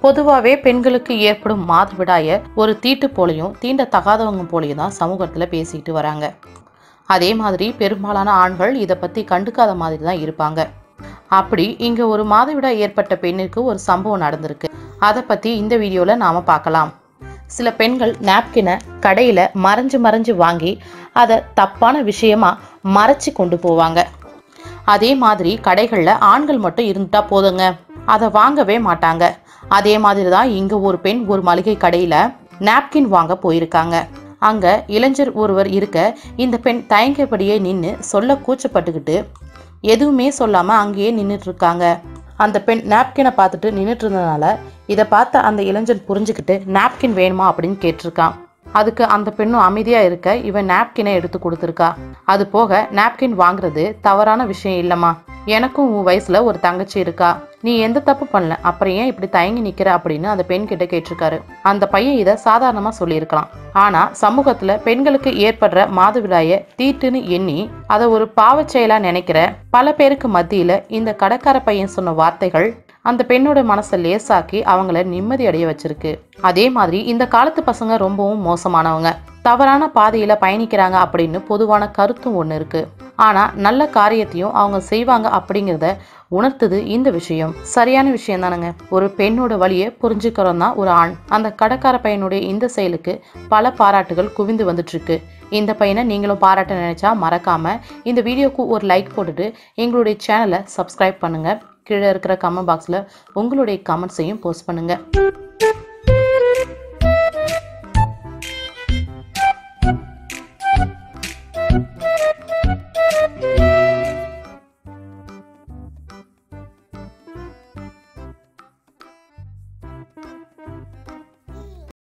பொதுவாகவே பெண்களுக்கு ஏற்படும் மாதவிடாய ஒரு தீட்டு போலையும் தீண்ட தகாதவங்க போலையும் தான் சமூகத்தில் பேசிக்கிட்டு வராங்க அதே மாதிரி பெரும்பாலான ஆண்கள் இதை பற்றி கண்டுக்காத மாதிரி தான் இருப்பாங்க அப்படி இங்கே ஒரு மாதவிடாய் ஏற்பட்ட பெண்ணுக்கு ஒரு சம்பவம் நடந்திருக்கு அதை பற்றி இந்த வீடியோவில் நாம் பார்க்கலாம் சில பெண்கள் நாப்கினை கடையில் மறைஞ்சு மறைஞ்சு வாங்கி அதை தப்பான விஷயமா மறைச்சு கொண்டு போவாங்க அதே மாதிரி கடைகளில் ஆண்கள் மட்டும் இருந்துட்டா போதுங்க அதை வாங்கவே மாட்டாங்க அதே மாதிரி தான் இங்கே ஒரு பெண் ஒரு மளிகை கடையில் நாப்கின் வாங்க போயிருக்காங்க அங்கே இளைஞர் ஒருவர் இருக்க இந்த பெண் தயங்கியபடியே நின்று சொல்ல கூச்சப்பட்டுக்கிட்டு எதுவுமே சொல்லாமல் அங்கேயே நின்றுட்டு இருக்காங்க அந்த பெண் நாப்கினை பார்த்துட்டு நின்றுட்டு இருந்ததுனால இதை பார்த்த அந்த இளைஞன் புரிஞ்சுக்கிட்டு நாப்கின் வேணுமா அப்படின்னு கேட்டிருக்கான் அதுக்கு அந்த பெண்ணும் அமைதியாக இருக்க இவன் நாப்கினை எடுத்து கொடுத்துருக்கா அது போக நாப்கின் வாங்குறது தவறான விஷயம் இல்லைம்மா எனக்கும் உன் வயசுல ஒரு தங்கச்சி இருக்கா நீ எந்த தப்பு பண்ணல அப்புறம் ஏன் இப்படி தயங்கி நிக்கிற அப்படின்னு அந்த பெண் கிட்ட கேட்டிருக்காரு அந்த பையன் இதை சாதாரணமா சொல்லியிருக்கலாம் ஆனா சமூகத்துல பெண்களுக்கு ஏற்படுற மாதவிடாய தீட்டுன்னு எண்ணி அதை ஒரு பாவச் செயலா நினைக்கிற பல பேருக்கு மத்தியில இந்த கடைக்கார பையன் சொன்ன வார்த்தைகள் அந்த பெண்ணோட மனசை லேசாக்கி அவங்கள நிம்மதி அடைய வச்சிருக்கு அதே மாதிரி இந்த காலத்து பசங்க ரொம்பவும் மோசமானவங்க தவறான பாதையில பயணிக்கிறாங்க அப்படின்னு பொதுவான கருத்தும் ஒன்று இருக்கு ஆனா நல்ல காரியத்தையும் அவங்க செய்வாங்க அப்படிங்கிறத உணர்த்துது இந்த விஷயம் சரியான விஷயம் தானுங்க ஒரு பெண்ணோட வழியை புரிஞ்சுக்கிறோம் தான் ஒரு ஆண் அந்த கடைக்கார பையனுடைய இந்த செயலுக்கு பல பாராட்டுகள் குவிந்து வந்துட்டு இருக்கு இந்த பையனை நீங்களும் பாராட்ட நினைச்சா மறக்காம இந்த வீடியோக்கு ஒரு லைக் போட்டுட்டு எங்களுடைய சேனலை சப்ஸ்கிரைப் பண்ணுங்க கீழே இருக்கிற கமெண்ட் பாக்ஸில் உங்களுடைய கமெண்ட்ஸையும் போஸ்ட் பண்ணுங்க